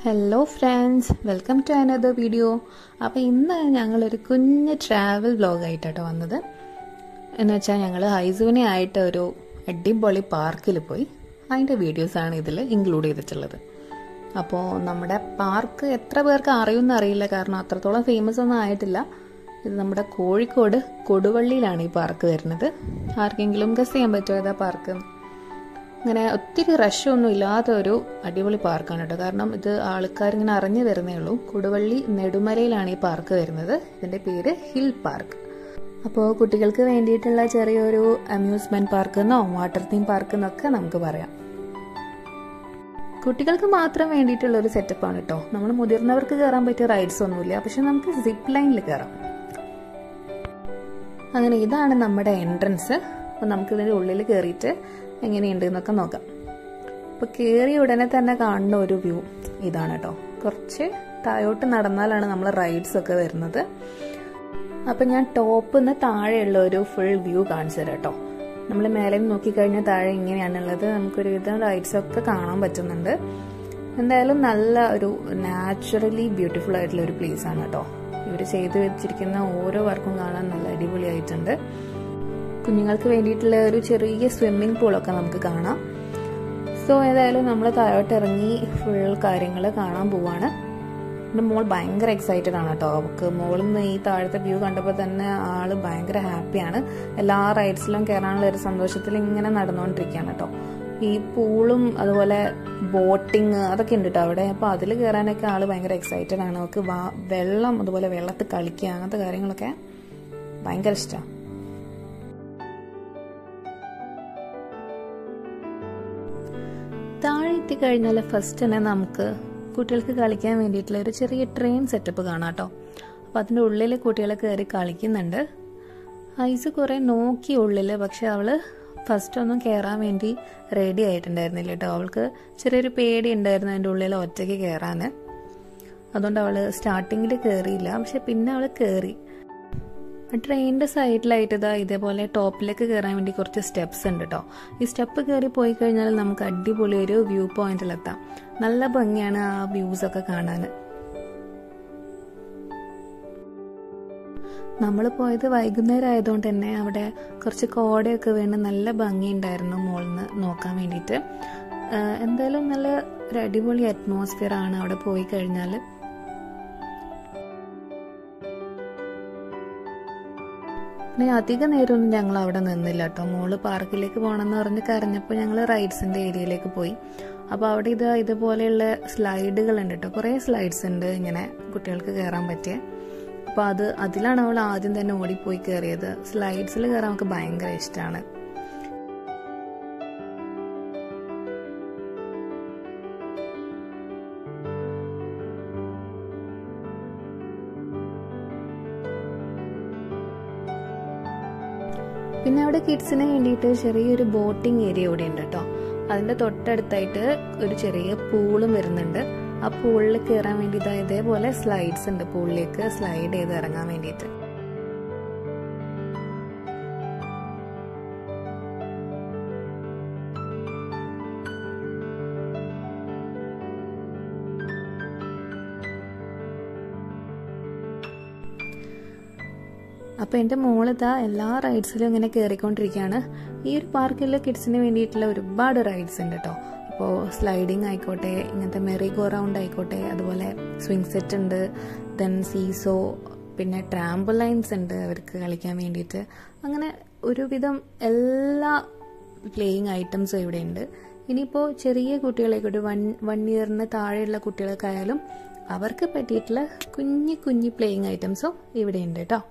hello friends welcome to another video അപ്പോൾ ഇന്ന് ഞങ്ങളൊരു കുഞ്ഞ് ട്രാവൽ വ്ലോഗായിട്ടാട്ടോ വന്നത് എന്ന് വെച്ചാൽ ഞങ്ങൾ ഹൈസുവിനെ ആയിട്ട് ഒരു അടിപൊളി പാർക്കിൽ പോയി അതിൻ്റെ വീഡിയോസാണ് ഇതിൽ ഇൻക്ലൂഡ് ചെയ്തിട്ടുള്ളത് അപ്പോൾ നമ്മുടെ പാർക്ക് എത്ര പേർക്ക് അറിയുമെന്ന് അറിയില്ല കാരണം അത്രത്തോളം ഫേമസ് ഒന്നും ആയിട്ടില്ല ഇത് നമ്മുടെ കോഴിക്കോട് കൊടുവള്ളിയിലാണ് ഈ പാർക്ക് വരുന്നത് ആർക്കെങ്കിലും ഗസ് ചെയ്യാൻ പറ്റുമോ ഏതാ പാർക്ക് അങ്ങനെ ഒത്തിരി റഷ് ഒന്നും ഇല്ലാത്ത ഒരു അടിപൊളി പാർക്കാണ് കേട്ടോ കാരണം ഇത് ആൾക്കാർ ഇങ്ങനെ അറിഞ്ഞു വരുന്നേ ഉള്ളൂ കൊടുവള്ളി നെടുമലയിലാണ് ഈ പാർക്ക് വരുന്നത് ഇതിന്റെ പേര് ഹിൽ പാർക്ക് അപ്പോൾ കുട്ടികൾക്ക് വേണ്ടിയിട്ടുള്ള ചെറിയൊരു അമ്യൂസ്മെന്റ് പാർക്ക് എന്നോ വാട്ടർ തീം പാർക്ക് എന്നൊക്കെ നമുക്ക് പറയാം കുട്ടികൾക്ക് മാത്രം വേണ്ടിയിട്ടുള്ള ഒരു സെറ്റപ്പാണ് കേട്ടോ നമ്മൾ മുതിർന്നവർക്ക് കയറാൻ പറ്റിയ റൈഡ്സ് ഒന്നുമില്ല പക്ഷെ നമുക്ക് സിപ്പ് ലൈനിൽ കയറാം അങ്ങനെ ഇതാണ് നമ്മുടെ എൻട്രൻസ് അപ്പോൾ നമുക്ക് ഇതിൻ്റെ ഉള്ളിൽ കയറിയിട്ട് എങ്ങനെയുണ്ട് എന്നൊക്കെ നോക്കാം അപ്പോൾ കയറിയ ഉടനെ തന്നെ കാണുന്ന ഒരു വ്യൂ ഇതാണ് കേട്ടോ കുറച്ച് താഴോട്ട് നടന്നാലാണ് നമ്മൾ റൈഡ്സ് ഒക്കെ വരുന്നത് അപ്പം ഞാൻ ടോപ്പിൽ നിന്ന് താഴെയുള്ള ഒരു ഫുൾ വ്യൂ കാണിച്ചു തരാം കേട്ടോ നമ്മൾ മേലെ നോക്കിക്കഴിഞ്ഞാൽ താഴെ ഇങ്ങനെയാണുള്ളത് നമുക്കൊരു വിധം റൈഡ്സ് ഒക്കെ കാണാൻ പറ്റുന്നുണ്ട് എന്തായാലും നല്ല ഒരു നാച്ചുറലി ബ്യൂട്ടിഫുൾ ആയിട്ടുള്ള ഒരു പ്ലേസ് ആണ് കേട്ടോ ഇവർ ചെയ്തു വെച്ചിരിക്കുന്ന ഓരോ വർക്കും കാണാൻ നല്ല അടിപൊളിയായിട്ടുണ്ട് കുഞ്ഞുങ്ങൾക്ക് വേണ്ടിയിട്ടുള്ള ഒരു ചെറിയ സ്വിമ്മിംഗ് പൂളൊക്കെ നമുക്ക് കാണാം സോ ഏതായാലും നമ്മൾ താഴോട്ട് ഇറങ്ങി ഫുൾ കാര്യങ്ങൾ കാണാൻ പോവാണ് എൻ്റെ മോൾ ഭയങ്കര എക്സൈറ്റഡ് ആണ് കേട്ടോ അവൾക്ക് മോളിൽ നിന്ന് ഈ താഴത്തെ വ്യൂ കണ്ടപ്പോൾ തന്നെ ആള് ഭയങ്കര ഹാപ്പിയാണ് എല്ലാ റൈഡ്സിലും കയറാനുള്ള ഒരു സന്തോഷത്തിൽ ഇങ്ങനെ നടന്നുകൊണ്ടിരിക്കുകയാണ് കേട്ടോ ഈ പൂളും അതുപോലെ ബോട്ടിങ് അതൊക്കെ ഉണ്ട് കേട്ടോ അവിടെ അപ്പോൾ അതിൽ കയറാനൊക്കെ ആള് ഭയങ്കര എക്സൈറ്റഡ് ആണ് അവൾക്ക് വെള്ളം അതുപോലെ വെള്ളത്തിൽ കളിക്കുക അങ്ങനത്തെ കാര്യങ്ങളൊക്കെ ഭയങ്കര ഇഷ്ടമാണ് താഴെ എത്തിക്കഴിഞ്ഞാൽ ഫസ്റ്റ് തന്നെ നമുക്ക് കുട്ടികൾക്ക് കളിക്കാൻ വേണ്ടിയിട്ടുള്ള ഒരു ചെറിയ ട്രെയിൻ സെറ്റപ്പ് കാണാം കേട്ടോ അപ്പം അതിൻ്റെ ഉള്ളിൽ കുട്ടികൾ കയറി കളിക്കുന്നുണ്ട് ഐസ് കുറേ നോക്കി ഉള്ളിൽ പക്ഷെ അവള് ഫസ്റ്റ് ഒന്നും കയറാൻ വേണ്ടി റെഡി ആയിട്ടുണ്ടായിരുന്നില്ല കേട്ടോ അവൾക്ക് ചെറിയൊരു പേടി ഉണ്ടായിരുന്നു അതിൻ്റെ ഉള്ളിൽ ഒറ്റയ്ക്ക് കയറാൻ അതുകൊണ്ട് അവൾ സ്റ്റാർട്ടിങ്ങിൽ കയറിയില്ല പക്ഷെ പിന്നെ അവൾ കയറി ട്രെയിനിന്റെ സൈഡിലായിട്ട് ഇതാ ഇതേപോലെ ടോപ്പിലേക്ക് കയറാൻ വേണ്ടി കുറച്ച് സ്റ്റെപ്സ് ഉണ്ട് കേട്ടോ ഈ സ്റ്റെപ്പ് കയറി പോയി കഴിഞ്ഞാൽ നമുക്ക് അടിപൊളി ഒരു വ്യൂ പോയിന്റിലെത്താം നല്ല ഭംഗിയാണ് ആ വ്യൂസ് ഒക്കെ കാണാൻ നമ്മൾ പോയത് വൈകുന്നേരം ആയതുകൊണ്ട് തന്നെ അവിടെ കുറച്ച് കോടയൊക്കെ വീണ് നല്ല ഭംഗിയുണ്ടായിരുന്നു മുകളിൽ നിന്ന് നോക്കാൻ വേണ്ടിയിട്ട് എന്തായാലും നല്ല ഒരു അടിപൊളി അറ്റ്മോസ്ഫിയർ ആണ് അവിടെ പോയി കഴിഞ്ഞാൽ പിന്നെ അധിക നേരമൊന്നും ഞങ്ങൾ അവിടെ നിന്നില്ല കേട്ടോ മോള് പാർക്കിലേക്ക് പോകണമെന്ന് പറഞ്ഞ് കരഞ്ഞപ്പോൾ ഞങ്ങൾ റൈഡ്സിന്റെ ഏരിയയിലേക്ക് പോയി അപ്പോൾ അവിടെ ഇത് ഇതുപോലെയുള്ള സ്ലൈഡുകൾ ഉണ്ട് കേട്ടോ കുറേ സ്ലൈഡ്സ് ഉണ്ട് ഇങ്ങനെ കുട്ടികൾക്ക് കയറാൻ പറ്റിയ അപ്പോൾ അത് അതിലാണ് അവൾ ആദ്യം തന്നെ ഓടിപ്പോയി കയറിയത് സ്ലൈഡ്സിൽ കയറാൻ നമുക്ക് ഭയങ്കര ഇഷ്ടമാണ് പിന്നെ അവിടെ കിഡ്സിന് വേണ്ടിയിട്ട് ചെറിയൊരു ബോട്ടിംഗ് ഏരിയ ഇവിടെ ഉണ്ട് കേട്ടോ അതിന്റെ തൊട്ടടുത്തായിട്ട് ഒരു ചെറിയ പൂളും വരുന്നുണ്ട് ആ പൂളിൽ കയറാൻ വേണ്ടി ഇതേപോലെ സ്ലൈഡ്സ് ഉണ്ട് പൂളിലേക്ക് സ്ലൈഡ് ചെയ്ത് ഇറങ്ങാൻ വേണ്ടിയിട്ട് അപ്പോൾ എൻ്റെ മോളിതാ എല്ലാ റൈഡ്സിലും ഇങ്ങനെ കയറിക്കൊണ്ടിരിക്കുകയാണ് ഈ ഒരു പാർക്കിൽ കിഡ്സിന് വേണ്ടിയിട്ടുള്ള ഒരുപാട് റൈഡ്സ് ഉണ്ട് കേട്ടോ ഇപ്പോൾ സ്ലൈഡിങ് ആയിക്കോട്ടെ ഇങ്ങനത്തെ മെറി ഗോ റൗണ്ട് ആയിക്കോട്ടെ അതുപോലെ സ്വിങ് സെറ്റ് ഉണ്ട് ദെൻ സീസോ പിന്നെ ട്രാമ്പലൈൻസ് ഉണ്ട് അവർക്ക് കളിക്കാൻ വേണ്ടിയിട്ട് അങ്ങനെ ഒരുവിധം എല്ലാ പ്ലേയിങ് ഐറ്റംസും ഇവിടെ ഉണ്ട് ഇനിയിപ്പോൾ ചെറിയ കുട്ടികളേക്ക് ഒരു വൺ വൺ ഇയറിന് താഴെയുള്ള കുട്ടികൾക്കായാലും അവർക്ക് പറ്റിയിട്ടുള്ള കുഞ്ഞു കുഞ്ഞു പ്ലേയിങ് ഐറ്റംസും ഇവിടെ ഉണ്ട് കേട്ടോ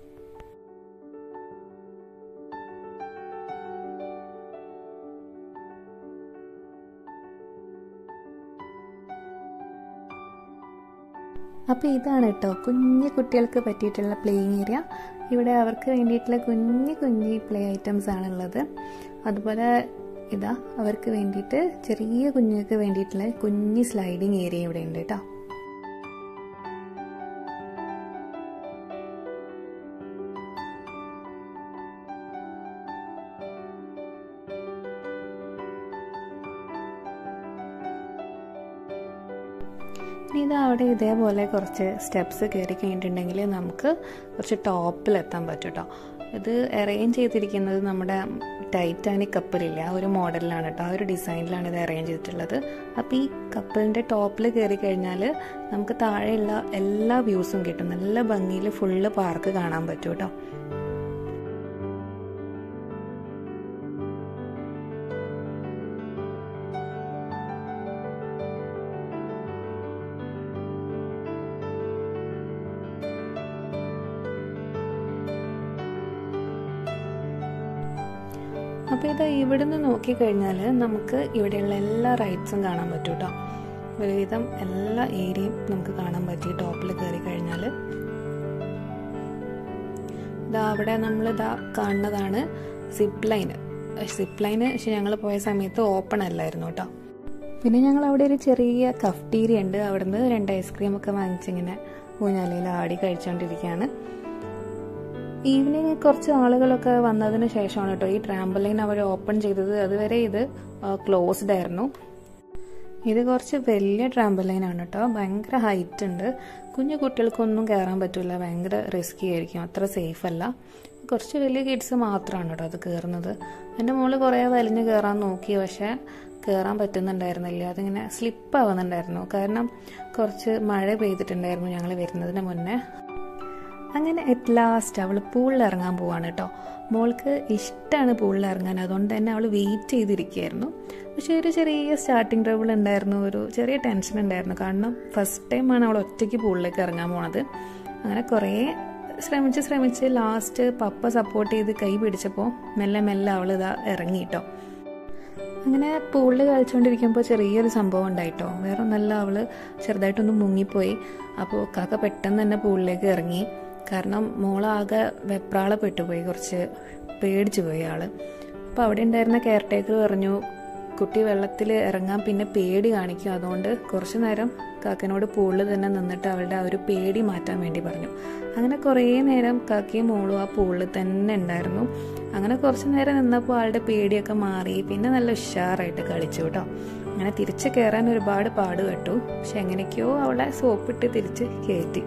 അപ്പോൾ ഇതാണ് കേട്ടോ കുഞ്ഞു കുട്ടികൾക്ക് പറ്റിയിട്ടുള്ള പ്ലേയിങ് ഏരിയ ഇവിടെ അവർക്ക് വേണ്ടിയിട്ടുള്ള കുഞ്ഞു കുഞ്ഞു പ്ലേ ഐറ്റംസ് ആണുള്ളത് അതുപോലെ ഇതാ അവർക്ക് വേണ്ടിയിട്ട് ചെറിയ കുഞ്ഞുങ്ങൾക്ക് വേണ്ടിയിട്ടുള്ള കുഞ്ഞു സ്ലൈഡിങ് ഏരിയ ഇവിടെ ഉണ്ട് കേട്ടോ ഇനി ഇത് അവിടെ ഇതേപോലെ കുറച്ച് സ്റ്റെപ്സ് കയറി കഴിഞ്ഞിട്ടുണ്ടെങ്കിൽ നമുക്ക് കുറച്ച് ടോപ്പിലെത്താൻ പറ്റും കേട്ടോ ഇത് അറേഞ്ച് ചെയ്തിരിക്കുന്നത് നമ്മുടെ ടൈറ്റാനിക് കപ്പലില്ല ആ ഒരു മോഡലിലാണ് കേട്ടോ ആ ഒരു ഡിസൈനിലാണ് ഇത് അറേഞ്ച് ചെയ്തിട്ടുള്ളത് അപ്പോൾ ഈ കപ്പലിൻ്റെ ടോപ്പിൽ കയറി കഴിഞ്ഞാൽ നമുക്ക് താഴെയുള്ള എല്ലാ വ്യൂസും കിട്ടും നല്ല ഭംഗിയിൽ ഫുള്ള് പാർക്ക് കാണാൻ പറ്റും കേട്ടോ അപ്പോൾ ഇത് ഇവിടുന്ന് നോക്കിക്കഴിഞ്ഞാൽ നമുക്ക് ഇവിടെയുള്ള എല്ലാ റൈറ്റ്സും കാണാൻ പറ്റും കേട്ടോ ഒരുവിധം എല്ലാ ഏരിയയും നമുക്ക് കാണാൻ പറ്റി ടോപ്പിൽ കയറി കഴിഞ്ഞാൽ ഇതാ അവിടെ നമ്മൾ ഇതാ കാണുന്നതാണ് സിപ്പ് ലൈന് സിപ്പ് ലൈന് പക്ഷെ ഞങ്ങൾ പോയ സമയത്ത് ഓപ്പൺ അല്ലായിരുന്നു കേട്ടോ പിന്നെ ഞങ്ങൾ അവിടെ ഒരു ചെറിയ കഫ്റ്റീരിയ ഉണ്ട് അവിടുന്ന് രണ്ട് ഐസ്ക്രീം ഒക്കെ വാങ്ങിച്ചിങ്ങനെ ഊഞ്ഞാലയിൽ ആടി കഴിച്ചുകൊണ്ടിരിക്കുകയാണ് ഈവനിങ് കുറച്ച് ആളുകളൊക്കെ വന്നതിന് ശേഷമാണ് കേട്ടോ ഈ ട്രാമ്പലൈൻ അവർ ഓപ്പൺ ചെയ്തത് അതുവരെ ഇത് ക്ലോസ്ഡ് ആയിരുന്നു ഇത് കുറച്ച് വലിയ ട്രാമ്പലൈൻ ആണ് കേട്ടോ ഭയങ്കര ഹൈറ്റ് ഉണ്ട് കുഞ്ഞു കുട്ടികൾക്കൊന്നും കയറാൻ പറ്റില്ല ഭയങ്കര റിസ്കി ആയിരിക്കും അത്ര സേഫ് അല്ല കുറച്ച് വലിയ കിഡ്സ് മാത്രമാണ് കേട്ടോ അത് കയറുന്നത് എൻ്റെ മോള് കുറേ വലിഞ്ഞ് കയറാൻ നോക്കി പക്ഷേ കയറാൻ പറ്റുന്നുണ്ടായിരുന്നില്ല അതിങ്ങനെ സ്ലിപ്പ് ആവുന്നുണ്ടായിരുന്നു കാരണം കുറച്ച് മഴ പെയ്തിട്ടുണ്ടായിരുന്നു ഞങ്ങൾ വരുന്നതിന് മുന്നേ അങ്ങനെ അറ്റ് ലാസ്റ്റ് അവൾ പൂളിൽ ഇറങ്ങാൻ പോവാണ് കേട്ടോ മോൾക്ക് ഇഷ്ടമാണ് പൂളിൽ ഇറങ്ങാൻ അതുകൊണ്ട് തന്നെ അവൾ വെയിറ്റ് ചെയ്തിരിക്കുകയായിരുന്നു പക്ഷേ ഒരു ചെറിയ സ്റ്റാർട്ടിങ് ട്രബിൾ ഉണ്ടായിരുന്നു ഒരു ചെറിയ ടെൻഷൻ ഉണ്ടായിരുന്നു കാരണം ഫസ്റ്റ് ടൈമാണ് അവൾ ഒറ്റയ്ക്ക് പൂളിലേക്ക് ഇറങ്ങാൻ പോണത് അങ്ങനെ കുറേ ശ്രമിച്ച് ശ്രമിച്ച് ലാസ്റ്റ് പപ്പ സപ്പോർട്ട് ചെയ്ത് കൈ പിടിച്ചപ്പോൾ മെല്ലെ മെല്ലെ അവൾ ഇതാ ഇറങ്ങി കേട്ടോ അങ്ങനെ പൂളിൽ കളിച്ചുകൊണ്ടിരിക്കുമ്പോൾ ചെറിയൊരു സംഭവം ഉണ്ടായിട്ടോ വേറെ നല്ല അവള് ചെറുതായിട്ടൊന്ന് മുങ്ങിപ്പോയി അപ്പോൾ കാക്ക പെട്ടെന്ന് തന്നെ പൂളിലേക്ക് ഇറങ്ങി കാരണം മോളാകെ വെപ്രാളപ്പെട്ടു പോയി കുറച്ച് പേടിച്ചു പോയി ആള് അപ്പോൾ അവിടെ ഉണ്ടായിരുന്ന കെയർ ടേക്കർ പറഞ്ഞു കുട്ടി വെള്ളത്തിൽ ഇറങ്ങാൻ പിന്നെ പേടി കാണിക്കും അതുകൊണ്ട് കുറച്ചു നേരം കാക്കനോട് പൂളിൽ തന്നെ നിന്നിട്ട് അവളുടെ ആ ഒരു പേടി മാറ്റാൻ വേണ്ടി പറഞ്ഞു അങ്ങനെ കുറേ നേരം കാക്കയും മോളും ആ പൂളിൽ തന്നെ ഉണ്ടായിരുന്നു അങ്ങനെ കുറച്ചു നേരം നിന്നപ്പോൾ ആളുടെ പേടിയൊക്കെ മാറി പിന്നെ നല്ല ഉഷാറായിട്ട് കളിച്ചു കേട്ടോ അങ്ങനെ തിരിച്ച് കയറാൻ ഒരുപാട് പാട് കെട്ടു പക്ഷെ എങ്ങനെയൊക്കെയോ അവളെ സോപ്പിട്ട് തിരിച്ച് കയറ്റി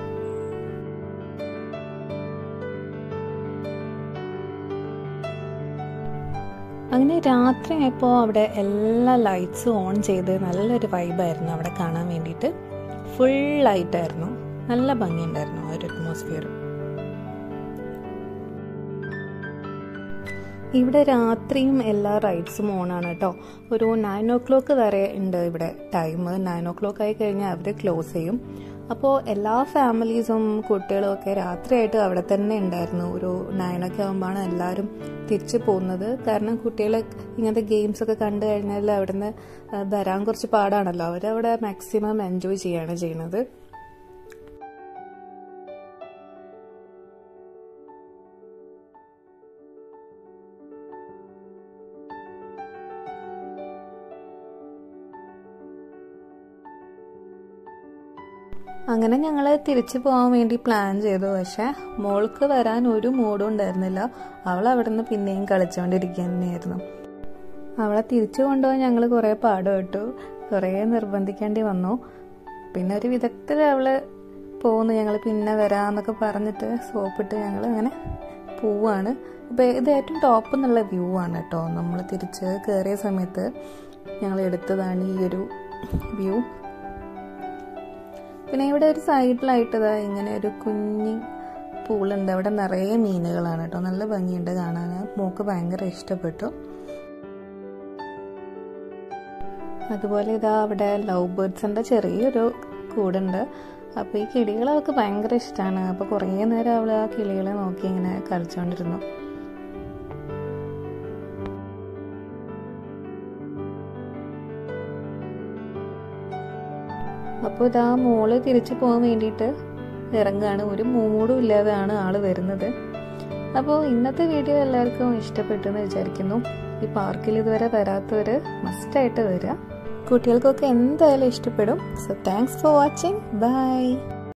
അങ്ങനെ രാത്രി ആയപ്പോൾ അവിടെ എല്ലാ ലൈറ്റ്സും ഓൺ ചെയ്ത് നല്ലൊരു വൈബായിരുന്നു അവിടെ കാണാൻ വേണ്ടിയിട്ട് ഫുൾ ലൈറ്റായിരുന്നു നല്ല ഭംഗിയുണ്ടായിരുന്നു ആ ഒരു അറ്റ്മോസ്ഫിയർ ഇവിടെ രാത്രിയും എല്ലാ റൈഡ്സും ഓണാണ് കേട്ടോ ഒരു നയൻ ഓ ക്ലോക്ക് വരെ ഉണ്ട് ഇവിടെ ടൈം നയൻ ഓ ക്ലോക്ക് ആയി കഴിഞ്ഞാൽ അവർ ക്ലോസ് ചെയ്യും അപ്പോൾ എല്ലാ ഫാമിലീസും കുട്ടികളും ഒക്കെ രാത്രിയായിട്ട് അവിടെ തന്നെ ഉണ്ടായിരുന്നു ഒരു നയനൊക്കെ ആകുമ്പോഴാണ് എല്ലാവരും തിരിച്ചു പോകുന്നത് കാരണം കുട്ടികൾ ഇങ്ങനത്തെ ഗെയിംസ് ഒക്കെ കണ്ടു കഴിഞ്ഞാൽ അവിടുന്ന് വരാൻ കുറച്ച് പാടാണല്ലോ അവരവിടെ മാക്സിമം എൻജോയ് ചെയ്യാണ് ചെയ്യുന്നത് അങ്ങനെ ഞങ്ങൾ തിരിച്ചു പോകാൻ വേണ്ടി പ്ലാൻ ചെയ്തു പക്ഷെ മോൾക്ക് വരാൻ ഒരു മൂഡും ഉണ്ടായിരുന്നില്ല അവൾ അവിടെ നിന്ന് പിന്നെയും കളിച്ചുകൊണ്ടിരിക്കുക തന്നെയായിരുന്നു അവളെ തിരിച്ചു കൊണ്ടുപോകാൻ ഞങ്ങൾ കുറേ പാടുപെട്ടു കുറേ നിർബന്ധിക്കേണ്ടി വന്നു പിന്നെ ഒരു വിധത്തിൽ അവള് പോകുന്നു ഞങ്ങൾ പിന്നെ വരാന്നൊക്കെ പറഞ്ഞിട്ട് സോപ്പിട്ട് ഞങ്ങൾ അങ്ങനെ പോവാണ് അപ്പോൾ ഇത് ഏറ്റവും ടോപ്പ് എന്നുള്ള വ്യൂ ആണ് കേട്ടോ നമ്മൾ തിരിച്ച് കയറിയ സമയത്ത് ഞങ്ങൾ എടുത്തതാണ് ഈ ഒരു വ്യൂ പിന്നെ ഇവിടെ ഒരു സൈഡിലായിട്ട് ഇങ്ങനെ ഒരു കുഞ്ഞി പൂളുണ്ട് അവിടെ നിറയെ മീനുകളാണ് കേട്ടോ നല്ല ഭംഗിയുണ്ട് കാണാൻ മോക്ക് ഭയങ്കര ഇഷ്ടപ്പെട്ടു അതുപോലെ ഇതാ അവിടെ ലവ് ബേർഡ്സിൻ്റെ ചെറിയൊരു കൂടുണ്ട് അപ്പോൾ ഈ കിളികൾ അവൾക്ക് ഭയങ്കര ഇഷ്ടമാണ് അപ്പോൾ കുറേ നേരം അവൾ ആ കിളികളെ നോക്കി ഇങ്ങനെ കളിച്ചുകൊണ്ടിരുന്നു അപ്പോൾ ഇതാ മോള് തിരിച്ചു പോകാൻ വേണ്ടിയിട്ട് ഇറങ്ങുകയാണ് ഒരു മൂടും ഇല്ലാതെയാണ് ആള് വരുന്നത് അപ്പോൾ ഇന്നത്തെ വീഡിയോ എല്ലാവർക്കും ഇഷ്ടപ്പെട്ടു എന്ന് വിചാരിക്കുന്നു ഈ പാർക്കിൽ ഇതുവരെ വരാത്തവർ മസ്റ്റായിട്ട് വരിക കുട്ടികൾക്കൊക്കെ എന്തായാലും ഇഷ്ടപ്പെടും so thanks for watching by